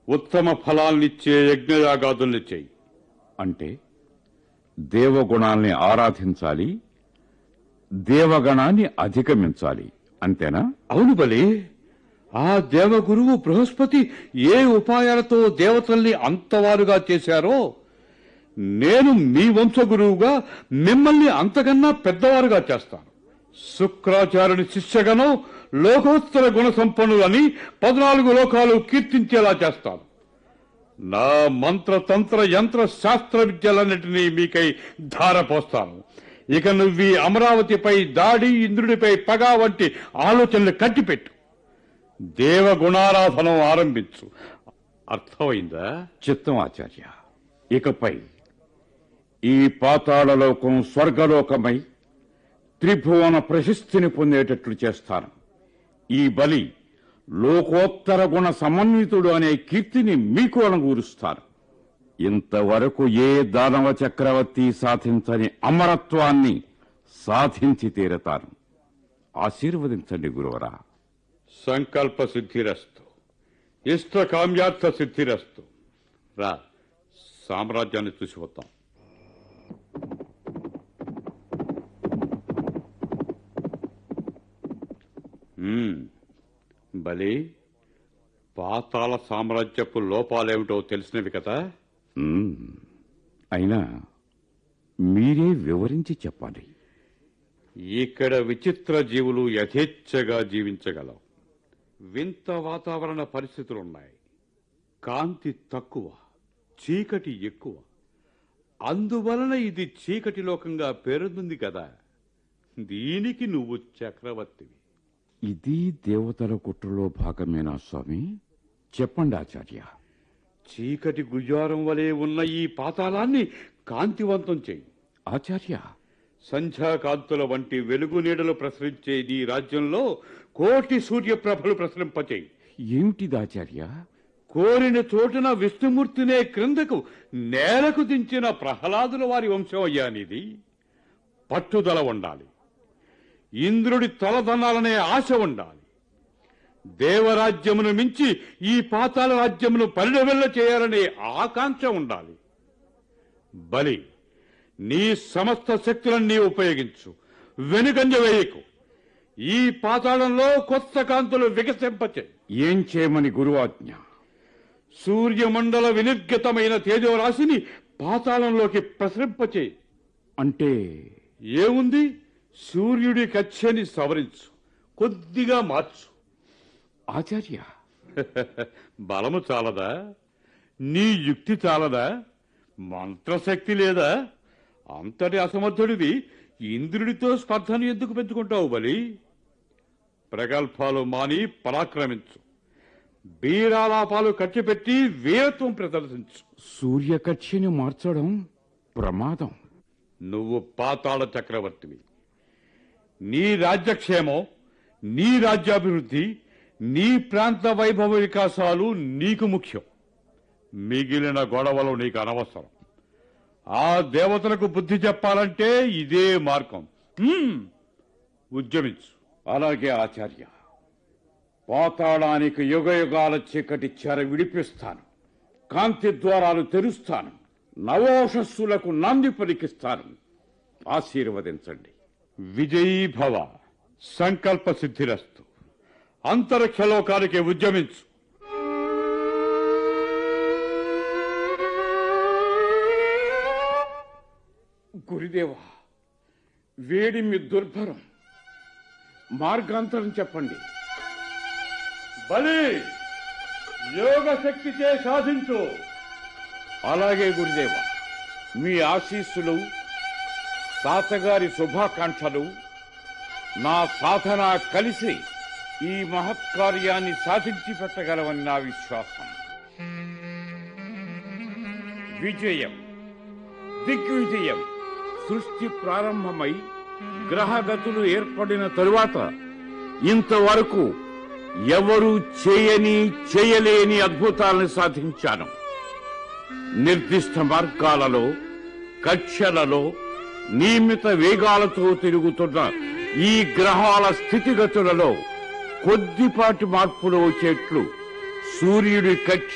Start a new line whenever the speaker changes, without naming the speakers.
ఉత్తమ ఫలాల్నిచ్చే యజ్ఞయాగాదుల్ని చెయ్యి
అంటే దేవగుణాల్ని ఆరాధించాలి దేవగణాన్ని అధిగమించాలి అంతేనా
అవును బలి ఆ దేవగురువు బృహస్పతి ఏ ఉపాయాలతో దేవతల్ని అంతవారుగా చేశారో నేను మీ వంశగురువుగా మిమ్మల్ని అంతకన్నా పెద్దవారుగా చేస్తాను శుక్రాచార్యుని శిష్యగణం లోకోత్తర గుణ సంపన్నులని పద్నాలుగు లోకాలు కీర్తించేలా చేస్తాను నా మంత్ర తంత్ర యంత్ర శాస్త్ర విద్యలన్నిటినీ మీకై ధారపోస్తాను ఇక నువ్వు ఈ అమరావతిపై దాడి ఇంద్రుడిపై పగ వంటి ఆలోచనలు కట్టిపెట్టు దేవగుణారాధనం ఆరంభించు అర్థమైందా
చిత్తం ఆచార్య ఇకపై ఈ పాతాళలోకం స్వర్గలోకమై త్రిభువన ప్రశస్తిని పొందేటట్లు చేస్తాను ఈ బలి లోకోత్తర గుణ సమన్వితుడు అనే కీర్తిని మీకు అనుగూరుస్తాను ఇంతవరకు ఏ దానవ చక్రవర్తి సాధించని అమరత్వాన్ని సాధించి తీరతాను ఆశీర్వదించండి గురువరా
సంకల్ప సిద్ధిరస్తు ఇష్ట కామ్యార్థ సిద్ధిరస్తు రా సామ్రాజ్యాన్ని చూసి వద్దాం మ్మ్. బలి పాతాళ సామ్రాజ్యపు లోపాలేమిటో తెలిసినవి కదా
మ్మ్. అయినా మీరే వివరించి చెప్పాలి
ఇక్కడ విచిత్ర జీవులు యథేచ్ఛగా జీవించగలవు వింత వాతావరణ పరిస్థితులున్నాయి కాంతి తక్కువ చీకటి ఎక్కువ అందువలన ఇది చీకటి లోకంగా పేరొందింది కదా దీనికి నువ్వు చక్రవర్తివి
ఇది దేవతల కుట్రలో భాగమేనా స్వామి చెప్పండి ఆచార్య
చీకటి గుజారం వలె ఉన్న ఈ పాతాళాన్ని కాంతివంతం చెయ్యి
ఆచార్య
సంధ్యాకాంతుల వంటి వెలుగు నీడలు ప్రసరించే నీ రాజ్యంలో కోటి సూర్యప్రభలు ప్రసరింపచేయి
ఏమిటిది ఆచార్య
కోరిన చోటున విష్ణుమూర్తినే క్రిందకు నేలకు దించిన ప్రహ్లాదుల వారి వంశం అయ్యా నీది పట్టుదల ఉండాలి ఇంద్రుడి తలదనాలనే ఆశ ఉండాలి దేవరాజ్యమును మించి ఈ పాతాళ రాజ్యమును పరిణవెల్ల చేయాలనే ఆకాంక్ష ఉండాలి బలి నీ సమస్త శక్తులన్నీ ఉపయోగించు వెనుకంజ వేయకు ఈ పాతాళంలో కొత్త కాంతులు వికసింపచే
ఏం చేయమని గురువాజ్ఞ
సూర్యమండల వినిర్గతమైన తేజోరాశిని పాతాళంలోకి ప్రసరింపచే
అంటే
ఏముంది సూర్యుడి కచ్చని సవరించు కొద్దిగా మార్చు
ఆచార్య
బలము చాలదా నీ యుక్తి చాలదా మంత్రశక్తి లేదా అంతటి అసమర్థుడివి ఇంద్రుడితో స్పర్ధను ఎందుకు పెంచుకుంటావు బలి ప్రగల్భాలు మాని పరాక్రమించు బీరాలాపాలు కట్టిపెట్టి వీరత్వం ప్రదర్శించు
సూర్యకక్షిని మార్చడం ప్రమాదం
నువ్వు పాతాళ చక్రవర్తివి నీ రాజ్యక్షేమం నీ రాజ్యాభివృద్ధి నీ ప్రాంత వైభవ వికాసాలు నీకు ముఖ్యం మిగిలిన గొడవలు నీకు అనవసరం ఆ దేవతలకు బుద్ధి చెప్పాలంటే ఇదే మార్గం హ్మ్. ఉద్యమించు
అలాగే ఆచార్య పాతాళానికి యుగయుగాల చీకటి చెర విడిపిస్తాను కాంతి ద్వారాలు తెరుస్తాను నవోషస్సులకు నాంది పలికిస్తాను ఆశీర్వదించండి
విజయీ భవ సంకల్ప సిద్ధిరస్తు అంతరిక్షలోకానికి ఉద్యమించు
గురుదేవ వేడిమి దుర్భరం మార్గాంతరం చెప్పండి
బలి యోగ శక్తిచే సాధించు
అలాగే గురుదేవ మీ ఆశీస్సులు తాతగారి శుభాకాంక్షలు నా సాధన కలిసి ఈ మహత్కార్యాన్ని సాధించి పెట్టగలవని నా విశ్వాసం విజయం దిగ్విజయం సృష్టి ప్రారంభమై గ్రహగతులు ఏర్పడిన తరువాత ఇంతవరకు ఎవరూ చేయని చేయలేని అద్భుతాలను సాధించాను నిర్దిష్ట మార్గాలలో కక్షలలో నియమిత వేగాలతో తిరుగుతున్న ఈ గ్రహాల స్థితిగతులలో కొద్దిపాటి మార్పులు వచ్చేట్లు సూర్యుడి కక్ష